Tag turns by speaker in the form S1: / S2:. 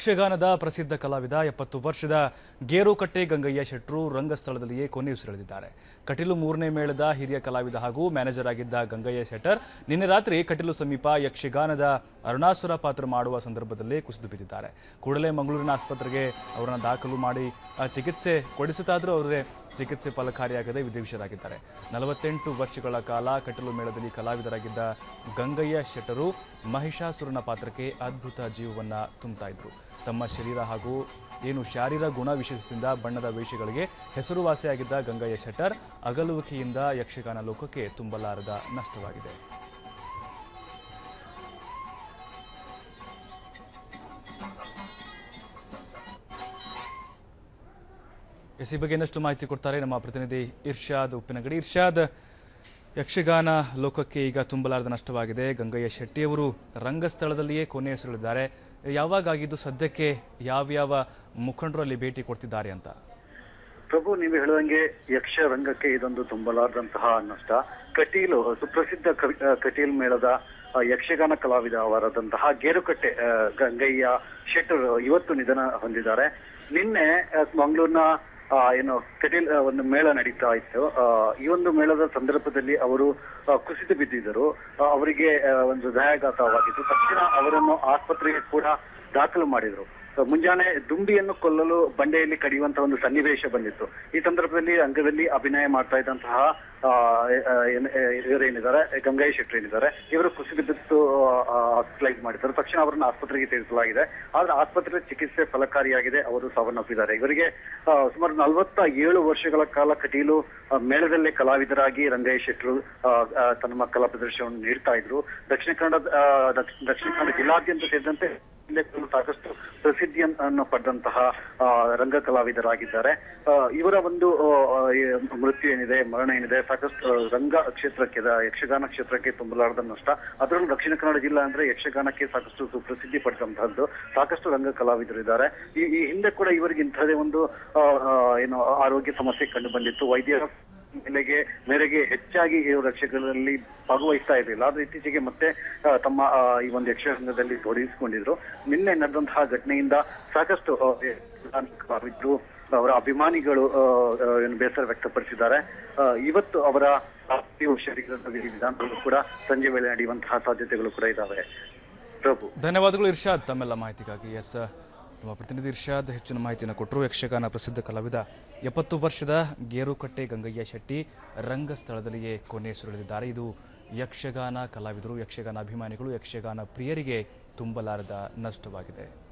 S1: ಯಕ್ಷಗಾನದ ಪ್ರಸಿದ್ಧ ಕಲಾವಿದ ಎಪ್ಪತ್ತು ವರ್ಷದ ಗೇರುಕಟ್ಟೆ ಗಂಗಯ್ಯ ಶೆಟ್ರು ರಂಗಸ್ಥಳದಲ್ಲಿಯೇ ಕೊನೆಯುಸಿರೆಳೆದಿದ್ದಾರೆ ಕಟೀಲು ಮೂರನೇ ಮೇಳದ ಹಿರಿಯ ಕಲಾವಿದ ಹಾಗೂ ಮ್ಯಾನೇಜರ್ ಆಗಿದ್ದ ಗಂಗಯ್ಯ ಶೆಟ್ಟರ್ ನಿನ್ನೆ ರಾತ್ರಿ ಕಟೀಲು ಸಮೀಪ ಯಕ್ಷಗಾನದ ಅರುಣಾಸುರ ಪಾತ್ರ ಮಾಡುವ ಸಂದರ್ಭದಲ್ಲೇ ಕುಸಿದು ಬಿದ್ದಿದ್ದಾರೆ ಕೂಡಲೇ ಮಂಗಳೂರಿನ ಆಸ್ಪತ್ರೆಗೆ ಅವರನ್ನು ದಾಖಲು ಮಾಡಿ ಆ, ಚಿಕಿತ್ಸೆ ಕೊಡಿಸುತ್ತಾದರೂ ಅವರೇ ಚಿಕಿತ್ಸೆ ಫಲಕಾರಿಯಾಗದೆ ವಿಧಿವಿಷರಾಗಿದ್ದಾರೆ ನಲವತ್ತೆಂಟು ವರ್ಷಗಳ ಕಾಲ ಕಟೀಲು ಮೇಳದಲ್ಲಿ ಕಲಾವಿದರಾಗಿದ್ದ ಗಂಗಯ್ಯ ಶೆಟ್ಟರು ಮಹಿಷಾಸುರನ ಪಾತ್ರಕ್ಕೆ ಅದ್ಭುತ ಜೀವವನ್ನ ತುಂಬುತ್ತಾ ಇದ್ರು ತಮ್ಮ ಶರೀರ ಹಾಗೂ ಏನು ಶಾರೀರ ಗುಣ ವಿಶೇಷದಿಂದ ಬಣ್ಣದ ವೇಷಗಳಿಗೆ ಹೆಸರುವಾಸಿಯಾಗಿದ್ದ ಗಂಗಯ್ಯ ಶೆಟ್ಟರ್ ಅಗಲುವಿಕೆಯಿಂದ ಯಕ್ಷಗಾನ ಲೋಕಕ್ಕೆ ತುಂಬಲಾರದ ನಷ್ಟವಾಗಿದೆ ಎಸ್ ಈ ಬಗ್ಗೆ ಇನ್ನಷ್ಟು ಮಾಹಿತಿ ಕೊಡ್ತಾರೆ ನಮ್ಮ ಪ್ರತಿನಿಧಿ ಇರ್ಷಾದ್ ಉಪ್ಪಿನಗಡಿ ಇರ್ಷಾದ್ ಯಕ್ಷಗಾನ ಲೋಕಕ್ಕೆ ಈಗ ತುಂಬಲಾರದ ನಷ್ಟವಾಗಿದೆ ಗಂಗಯ್ಯ ಶೆಟ್ಟಿಯವರು ರಂಗಸ್ಥಳದಲ್ಲಿಯೇ ಕೊನೆಯುಸಿರಲಿದ್ದಾರೆ ಯಾವಾಗ ಆಗಿದ್ದು ಸದ್ಯಕ್ಕೆ ಯಾವ್ಯಾವ ಮುಖಂಡರು ಅಲ್ಲಿ ಭೇಟಿ ಕೊಡ್ತಿದ್ದಾರೆ ಅಂತ
S2: ಪ್ರಭು ನೀವು ಹೇಳುವಂಗೆ ಯಕ್ಷ ರಂಗಕ್ಕೆ ಇದೊಂದು ತುಂಬಲಾರದಂತಹ ನಷ್ಟ ಕಟೀಲು ಸುಪ್ರಸಿದ್ಧ ಕ- ಆ, ಕಟೀಲ್ ಮೇಳದ ಆ, ಯಕ್ಷಗಾನ ಕಲಾವಿದ ಅವರಾದಂತಹ ಗೇರುಕಟ್ಟೆ ಆ, ಗಂಗಯ್ಯ ಶೆಟ್ಟರ್ ಇವತ್ತು ನಿಧನ ಹೊಂದಿದ್ದಾರೆ ನಿನ್ನೆ ಆ, ಮಂಗಳೂರಿನ ಆ, ಏನು ಕಟೀಲ್ ಆ, ಒಂದು ಮೇಳ ನಡೀತಾ ಇತ್ತು ಆ, ಈ ಒಂದು ಮೇಳದ ಸಂದರ್ಭದಲ್ಲಿ ಅವರು ಆ, ಕುಸಿದು ಬಿದ್ದಿದ್ದರು ಆ, ಅವರಿಗೆ ಆ, ಒಂದು ಹೃದಯಾಘಾತವಾಗಿತ್ತು ತಕ್ಷಣ ಅವರನ್ನು ಆಸ್ಪತ್ರೆಗೆ ಕೂಡ ದಾಖಲು ಮಾಡಿದ್ರು ಸೊ, ಮುಂಜಾನೆ ದುಂಬಿಯನ್ನು ಕೊಲ್ಲಲು ಬಂಡೆಯಲ್ಲಿ ಕಡಿಯುವಂತಹ ಒಂದು ಸನ್ನಿವೇಶ ಬಂದಿತ್ತು ಈ ಸಂದರ್ಭದಲ್ಲಿ ರಂಗದಲ್ಲಿ ಅಭಿನಯ ಮಾಡ್ತಾ ಇದ್ದಂತಹ ಆ, ಆ, ಏನ್- ಆ, ಇವರೇನಿದ್ದಾರೆ ಗಂಗಯ್ಯ ಶೆಟ್ಟಿ ಏನಿದ್ದಾರೆ ಇವರು ಕುಸಿದು ಬಿದ್ದು ಹಾಸ್ಪಿಟಲೈಸ್ ಮಾಡಿದ್ದಾರೆ ತಕ್ಷಣ ಅವರನ್ನು ಆಸ್ಪತ್ರೆಗೆ ಸೇರಿಸಲಾಗಿದೆ ಆದ್ರೆ ಆಸ್ಪತ್ರೆ ಚಿಕಿತ್ಸೆ ಫಲಕಾರಿಯಾಗಿದೆ ಅವರು ಸಾವನ್ನಪ್ಪಿದ್ದಾರೆ ಇವರಿಗೆ ಆ, ಸುಮಾರು ನಲವತ್ತ ಏಳು ವರ್ಷಗಳ ಕಾಲ ಕಟೀಲು ಆ, ಮೇಳದಲ್ಲೇ ಕಲಾವಿದರಾಗಿ ರಂಗಯ್ಯ ಶೆಟ್ಟರು ಆ, ಆ, ತಮ್ಮ ಕಲಾ ಪ್ರದರ್ಶನವನ್ನು ನೀಡ್ತಾ ಇದ್ರು ದಕ್ಷಿಣ ಕನ್ನಡ ಆ, ದಕ್ಷ- ದಕ್ಷಿಣ ಕನ್ನಡ ಜಿಲ್ಲಾದ್ಯಂತ ಸೇರಿದಂತೆ ಜಿಲ್ಲೆಗಳು ಸಾಕಷ್ಟು ಪ್ರಸಿದ್ಧಿಯನ್ನು ಪಡೆದಂತಹ ಆ, ರಂಗ ಕಲಾವಿದರಾಗಿದ್ದಾರೆ ಆ, ಇವರ ಒಂದು ಆ, ಈ ಮೃತ್ಯು ಏನಿದೆ ಮರಣ ಏನಿದೆ ಸಾಕಷ್ಟು ಆ, ರಂಗ ಕ್ಷೇತ್ರಕ್ಕೆ ದ- ಯಕ್ಷಗಾನ ಕ್ಷೇತ್ರಕ್ಕೆ ತುಂಬಲಾರದ ನಷ್ಟ ಅದರಲ್ಲೂ ದಕ್ಷಿಣ ಕನ್ನಡ ಜಿಲ್ಲಾ ಅಂದ್ರೆ ಯಕ್ಷಗಾನಕ್ಕೆ ಸಾಕಷ್ಟು ಸುಪ್ರಸಿದ್ಧಿ ಪಡೆದಂತಹದ್ದು ಸಾಕಷ್ಟು ರಂಗ ಕಲಾವಿದರಿದ್ದಾರೆ ಈ ಈ ಹಿಂದೆ ಕೂಡ ಇವರಿಗೆ ಇಂಥದೇ ಒಂದು ಆ, ಆ, ಏನು ಆರೋಗ್ಯ ಸಮಸ್ಯೆ ಕಂಡು ಬಂದಿತ್ತು ವೈದ್ಯರ ಮೇಲೆಗೆ ಮೇರೆಗೆ ಹೆಚ್ಚಾಗಿ ಇವರು ಯಕ್ಷಗಾನದಲ್ಲಿ ಭಾಗವಹಿಸ್ತಾ ಇರಲಿಲ್ಲ ಆದ್ರೆ ಇತ್ತೀಚೆಗೆ ಮತ್ತೆ ಆ, ತಮ್ಮ ಆ, ಈ ಒಂದು ಯಕ್ಷಗಾನದಲ್ಲಿ ತೊಡಗಿಸಿಕೊಂಡಿದ್ರು ನಿನ್ನೆ ನಡೆದಂತಹ ಘಟನೆಯಿಂದ ಸಾಕಷ್ಟು ಆ, ಯಕ್ಷಗಾನ ಕಲಾವಿದರು ಅವರ ಅಭಿಮಾನಿಗಳು ಆ, ಆ, ಏನು ಬೇಸರ ವ್ಯಕ್ತಪಡಿಸಿದ್ದಾರೆ ಆ, ಇವತ್ತು ಅವರ ಪಾರ್ಥಿವ ಶರೀರದ ವಿಧಾನಗಳು ಕೂಡ ಸಂಜೆ ವೇಳೆ ನಡೆಯುವಂತಹ ಸಾಧ್ಯತೆಗಳು ಕೂಡ ಇದ್ದಾವೆ ಪ್ರಭು
S1: ಧನ್ಯವಾದಗಳು ಇರ್ಷಾದ್ ತಮ್ಮೆಲ್ಲ ಮಾಹಿತಿಗಾಗಿ ಎಸ್ ನಮ್ಮ ಪ್ರತಿನಿಧಿ ಇರ್ಷಾದ್ ಹೆಚ್ಚಿನ ಮಾಹಿತಿಯನ್ನು ಕೊಟ್ಟರು ಯಕ್ಷಗಾನ ಪ್ರಸಿದ್ಧ ಕಲಾವಿದ ಎಪ್ಪತ್ತು ವರ್ಷದ ಗೇರುಕಟ್ಟೆ ಗಂಗಯ್ಯ ಶೆಟ್ಟಿ ರಂಗಸ್ಥಳದಲ್ಲಿಯೇ ಕೊನೆ ಸುರಿದಿದ್ದಾರೆ ಇದು ಯಕ್ಷಗಾನ ಕಲಾವಿದರು ಯಕ್ಷಗಾನ ಅಭಿಮಾನಿಗಳು ಯಕ್ಷಗಾನ ಪ್ರಿಯರಿಗೆ ತುಂಬಲಾರದ ನಷ್ಟವಾಗಿದೆ